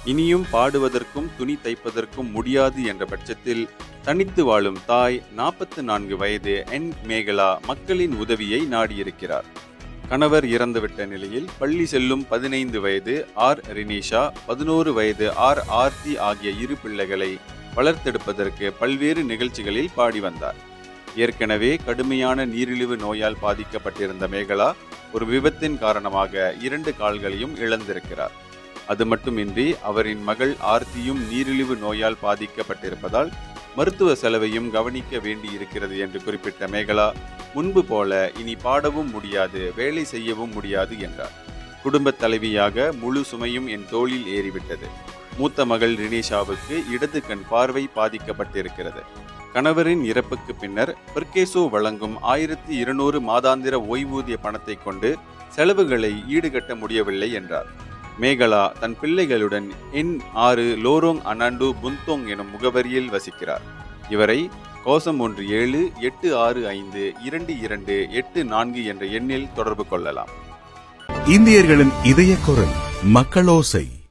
இனியும் பாடுவதற்கும் துணி தைப்பதற்கும் முடியாது என்ற பட்சத்தில் தனித்து வாழும் தாய் நாற்பத்து நான்கு வயது என் மேகலா மக்களின் உதவியை நாடியிருக்கிறார் கணவர் இறந்துவிட்ட நிலையில் பள்ளி செல்லும் பதினைந்து வயது ஆர் ரினிஷா பதினோரு வயது ஆர் ஆர்த்தி ஆகிய இரு பிள்ளைகளை வளர்த்தெடுப்பதற்கு பல்வேறு நிகழ்ச்சிகளில் பாடி வந்தார் ஏற்கனவே கடுமையான நீரிழிவு நோயால் பாதிக்கப்பட்டிருந்த மேகலா ஒரு விபத்தின் காரணமாக இரண்டு கால்களையும் இழந்திருக்கிறார் அது மட்டுமின்றி அவரின் மகள் ஆர்த்தியும் நீரிழிவு நோயால் பாதிக்கப்பட்டிருப்பதால் மருத்துவ செலவையும் கவனிக்க வேண்டி இருக்கிறது என்று குறிப்பிட்ட மேகலா முன்பு போல இனி பாடவும் முடியாது வேலை செய்யவும் முடியாது என்றார் குடும்பத் தலைவியாக முழு சுமையும் என் தோளில் ஏறிவிட்டது மூத்த மகள் ரினிஷாவுக்கு இடது கண் பார்வை பாதிக்கப்பட்டிருக்கிறது கணவரின் இறப்புக்கு பின்னர் பெர்கேசோ வழங்கும் ஆயிரத்தி இருநூறு மாதாந்திர ஓய்வூதிய பணத்தை கொண்டு செலவுகளை ஈடுகட்ட முடியவில்லை என்றார் மேகலா தன் பிள்ளைகளுடன் என் ஆறு லோரோங் அனாண்டு புந்தோங் எனும் முகவரியில் வசிக்கிறார் இவரை கோசம் ஒன்று ஏழு எட்டு ஆறு ஐந்து இரண்டு இரண்டு எட்டு நான்கு என்ற எண்ணில் தொடர்பு கொள்ளலாம் இந்தியர்களின் இதய குரல் மக்களோசை